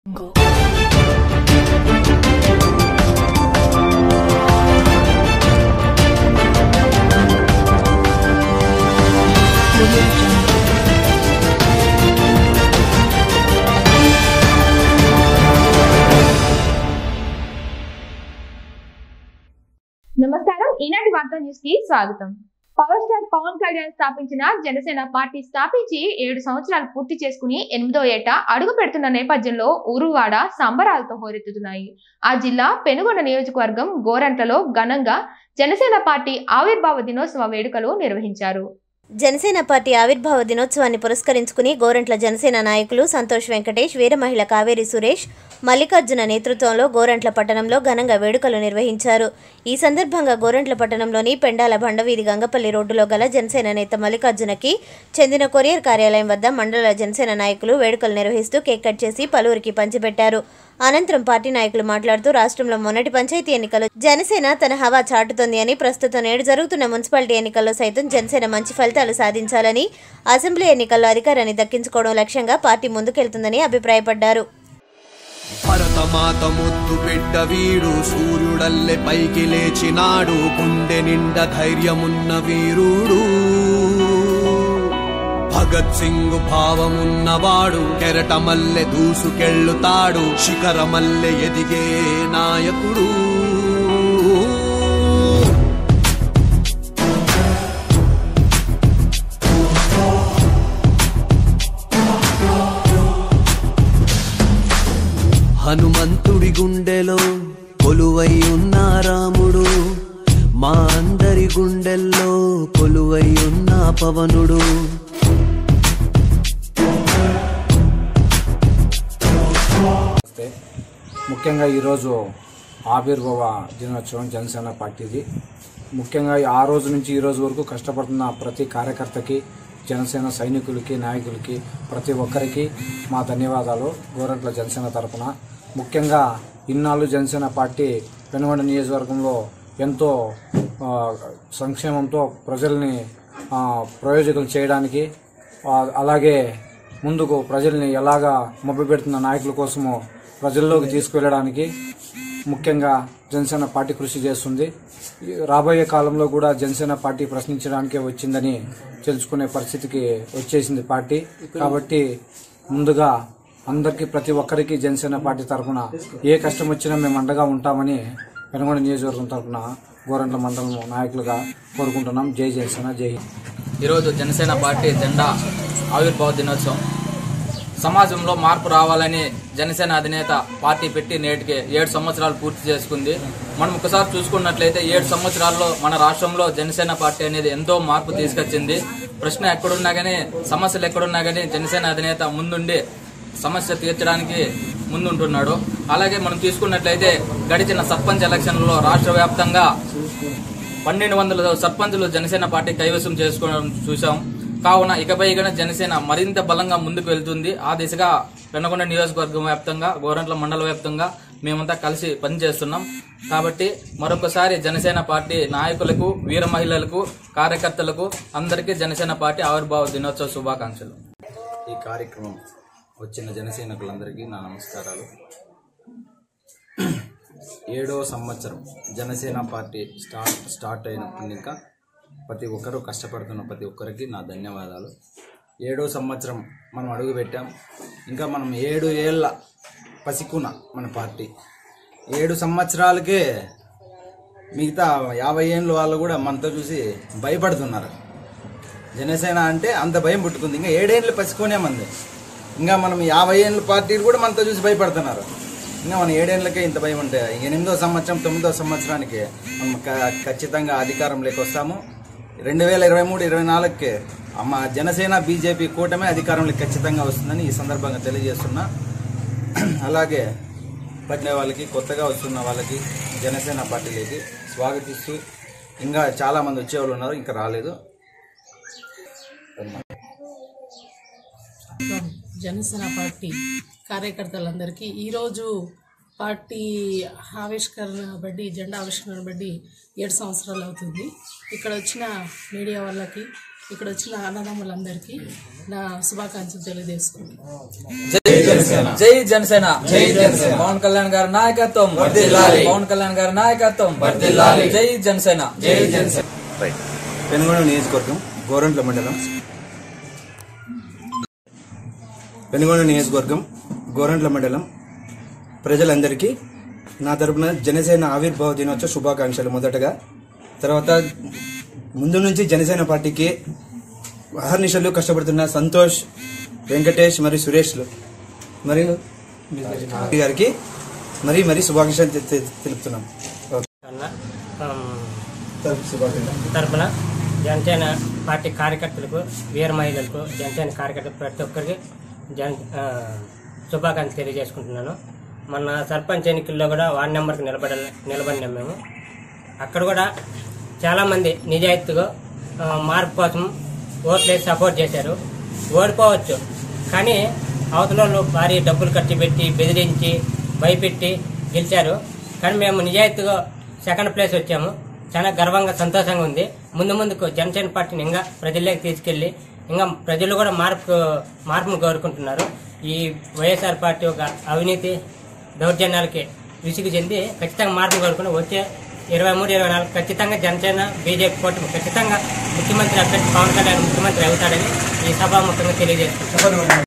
Go. నమస్కారం ఈనాటి వార్తా న్యూస్ కి స్వాగతం పవర్ స్టార్ పవన్ కళ్యాణ్ స్థాపించిన జనసేన పార్టీ స్థాపించి ఏడు సంవత్సరాలు పూర్తి చేసుకుని ఎనిమిదో ఏట అడుగు పెడుతున్న నేపథ్యంలో ఊరువాడ సంబరాలతో హోరెత్తుతున్నాయి ఆ జిల్లా పెనుగొండ నియోజకవర్గం గోరంట్లలో ఘనంగా జనసేన పార్టీ ఆవిర్భావ దినోత్సవ వేడుకలు నిర్వహించారు జనసేన పార్టీ ఆవిర్భావ దినోత్సవాన్ని పురస్కరించుకుని గోరంట్ల జనసేన నాయకులు సంతోష్ వెంకటేష్ వీర మహిళ కావేరి సురేష్ మల్లికార్జున నేతృత్వంలో గోరంట్ల పట్టణంలో ఘనంగా వేడుకలు నిర్వహించారు ఈ సందర్భంగా గోరంట్ల పట్టణంలోని పెండాల బండవీధి గంగపల్లి రోడ్డులో గల జనసేన నేత మల్లికార్జునకి చెందిన కొరియర్ కార్యాలయం వద్ద మండల జనసేన నాయకులు వేడుకలు నిర్వహిస్తూ కేక్ కట్ చేసి పలువురికి పంచిపెట్టారు అనంతరం పార్టీ నాయకులు మాట్లాడుతూ రాష్ట్రంలో మొన్నటి పంచాయతీ ఎన్నికల్లో జనసేన తన హవా చాటుతోంది అని ప్రస్తుతం నేడు జరుగుతున్న మున్సిపాలిటీ ఎన్నికల్లో సైతం జనసేన మంచి ఫలితాలు సాధించాలని అసెంబ్లీ ఎన్నికల్లో అధికారాన్ని దక్కించుకోవడం లక్ష్యంగా పార్టీ ముందుకెళ్తుందని అభిప్రాయపడ్డారు భరతమాత ముద్దు బిడ్డ వీడు సూర్యుడల్లె పైకి లేచినాడు గుండె నిండ ధైర్యమున్న వీరుడు భగత్ సింగ్ భావమున్నవాడు కెరటమల్లె దూసుకెళ్ళుతాడు శిఖరమల్లె ఎదిగే నాయకుడు హనుమంతుడి గుండెలో కొలువై ఉన్న రాముడు మా అందరి గుండెల్లో కొలువై ఉన్న పవనుడు నమస్తే ముఖ్యంగా ఈరోజు ఆవిర్భావ దినోత్సవం జనసేన పార్టీది ముఖ్యంగా ఆ రోజు నుంచి ఈ రోజు వరకు కష్టపడుతున్న ప్రతి కార్యకర్తకి జనసేన సైనికులకి నాయకులకి ప్రతి ఒక్కరికి మా ధన్యవాదాలు గోరంట్ల జనసేన తరపున ముఖ్యంగా ఇన్నాళ్ళు జనసేన పార్టీ పెనుగొండ నియోజకవర్గంలో ఎంతో ఆ, సంక్షేమంతో ప్రజల్ని ఆ, ప్రయోజకులు చేయడానికి ఆ, అలాగే ముందుకు ప్రజల్ని ఎలాగా మభ్యపెడుతున్న నాయకుల కోసము ప్రజల్లోకి తీసుకువెళ్ళడానికి ముఖ్యంగా జనసేన పార్టీ కృషి చేస్తుంది ఈ రాబోయే కాలంలో కూడా జనసేన పార్టీ ప్రశ్నించడానికే వచ్చిందని తెలుసుకునే పరిస్థితికి వచ్చేసింది పార్టీ కాబట్టి ముందుగా అందరికీ ప్రతి ఒక్కరికి జనసేన పార్టీ తరఫున ఏ కష్టం వచ్చినా మేము అండగా ఉంటామని పెనగొండ నియోజకవర్గం తరఫున గోరంట్ల మండలం నాయకులుగా కోరుకుంటున్నాం జై జనసేన జై హింద్ ఈరోజు జనసేన పార్టీ జెండా ఆవిర్భావ దినోత్సవం సమాజంలో మార్పు రావాలని జనసేన అధినేత పార్టీ పెట్టి నేటికి ఏడు సంవత్సరాలు పూర్తి చేసుకుంది మనం ఒకసారి చూసుకున్నట్లయితే ఏడు సంవత్సరాల్లో మన రాష్ట్రంలో జనసేన పార్టీ అనేది ఎంతో మార్పు తీసుకొచ్చింది ప్రశ్న ఎక్కడున్నా కానీ సమస్యలు ఎక్కడున్నా కానీ జనసేన అధినేత ముందుండి సమస్య తీర్చడానికి ముందుంటున్నాడు అలాగే మనం తీసుకున్నట్లయితే గడిచిన సర్పంచ్ ఎలక్షన్లలో రాష్ట్ర వ్యాప్తంగా పన్నెండు వందల సర్పంచులు జనసేన పార్టీ కైవసం చేసుకోవడం చూసాం కావున ఇకపై కూడా జనసేన మరింత బలంగా ముందుకు వెళ్తుంది ఆ దిశగా పెన్నకొండ నియోజకవర్గం వ్యాప్తంగా గోరంట్ల మండల వ్యాప్తంగా మేమంతా కలిసి పనిచేస్తున్నాం కాబట్టి మరొకసారి జనసేన పార్టీ నాయకులకు వీర మహిళలకు కార్యకర్తలకు అందరికీ జనసేన పార్టీ ఆవిర్భావ దినోత్సవ శుభాకాంక్షలు ఈ కార్యక్రమం వచ్చిన జనసైనికులందరికీ నా నమస్కారాలు ఏడో సంవత్సరం జనసేన పార్టీ స్టార్ట్ స్టార్ట్ అయినప్పుడు ఇంకా ప్రతి ఒక్కరూ కష్టపడుతున్న ప్రతి ఒక్కరికి నా ధన్యవాదాలు ఏడో సంవత్సరం మనం అడుగు పెట్టాం ఇంకా మనం ఏడు ఏళ్ళ పసికున మన పార్టీ ఏడు సంవత్సరాలకే మిగతా యాభై ఏళ్ళ వాళ్ళు కూడా మనతో చూసి భయపడుతున్నారు జనసేన అంటే అంత భయం పుట్టుకుంది ఇంకా ఏడేళ్ళు పసికొనే మంది ఇంకా మనం యాభై ఏళ్ళ పార్టీలు కూడా మనతో చూసి భయపడుతున్నారు ఇంకా మన ఏడేళ్ళకే ఇంత భయం ఉంటే ఎనిమిదో సంవత్సరం తొమ్మిదో సంవత్సరానికి మనం క- ఖచ్చితంగా అధికారంలోకి వస్తాము రెండు వేల ఇరవై మూడు ఇరవై నాలుగుకి మా జనసేన బీజేపీ కూటమి అధికారంలోకి ఖచ్చితంగా వస్తుందని ఈ సందర్భంగా తెలియజేస్తున్నా అలాగే పట్టిన వాళ్ళకి కొత్తగా వస్తున్న వాళ్ళకి జనసేన పార్టీలోకి స్వాగతిస్తూ ఇంకా చాలా మంది వచ్చేవాళ్ళు ఉన్నారు ఇంకా రాలేదు జనసేన పార్టీ కార్యకర్తలందరికీ ఈరోజు పార్టీ ఆవిష్కరణ బట్టి జెండా ఆవిష్కరణ బట్టి ఏడు సంవత్సరాలు అవుతుంది ఇక్కడ వచ్చిన మీడియా వాళ్ళకి ఇక్కడ వచ్చిన అన్నదమ్ములందరికీ నా శుభాకాంక్షలు తెలియజేసుకుంటున్నాను జై జనసేన జై జనసేన జై జనసేన పవన్ కళ్యాణ్ గారి నాయకత్వం పవన్ కళ్యాణ్ గారి నాయకత్వం జై జనసేన జై జనసేన పెనుగొండ నియోజకవర్గం గోరంట్ల మండలం పెనుగొండ నియోజకవర్గం గోరంట్ల మండలం ప్రజలందరికీ నా తరపున జనసేన ఆవిర్భావ దినోత్సవ శుభాకాంక్షలు మొదటగా తర్వాత ముందు నుంచి జనసేన పార్టీకి అహర్నిశలు కష్టపడుతున్న సంతోష్ వెంకటేష్ మరియు సురేష్లు మరియు గారికి మరీ మరీ శుభాకాంక్షలు తె- తె- తెలుపుతున్నాం కన్నా ఆమ్, శుభాకాంక్షలు తరపున జనసేన పార్టీ కార్యకర్తలకు వీర మహిళలకు జనసేన కార్యకర్తలు ప్రతి ఒక్కరికి జన ఆ, శుభాకాంక్షలు తెలియజేసుకుంటున్నాను మొన్న సర్పంచ్ ఎన్నికల్లో కూడా వార్డు నెంబర్కి నిలబడ నిలబడినాం మేము అక్కడ కూడా చాలామంది నిజాయితీగా ఆ, మార్పు కోసం ఓట్లేసి సపోర్ట్ చేశారు ఓడిపోవచ్చు కానీ అవతల వాళ్ళు భారీ డబ్బులు ఖర్చు పెట్టి బెదిరించి భయపెట్టి గెలిచారు కానీ మేము నిజాయితీగా సెకండ్ ప్లేస్ వచ్చాము చాలా గర్వంగా సంతోషంగా ఉంది ముందు ముందుకు జనసేన పార్టీని ఇంకా ప్రజల్లోకి తీసుకెళ్లి ఇంకా ప్రజలు కూడా మార్పు మార్పును కోరుకుంటున్నారు ఈ వైఎస్ఆర్ పార్టీ ఒక అవినీతి దౌర్జన్యాలకి విసుగు చెంది ఖచ్చితంగా మార్పు కోరుకుని వచ్చే ఇరవై మూడు ఇరవై నాలుగు ఖచ్చితంగా జనసేన బీజేపీ కూటమి ఖచ్చితంగా ముఖ్యమంత్రి అభ్యర్థి పవన్ కళ్యాణ్ ముఖ్యమంత్రి అవుతాడని ఈ సభాముఖంగా తెలియజేస్తున్నాను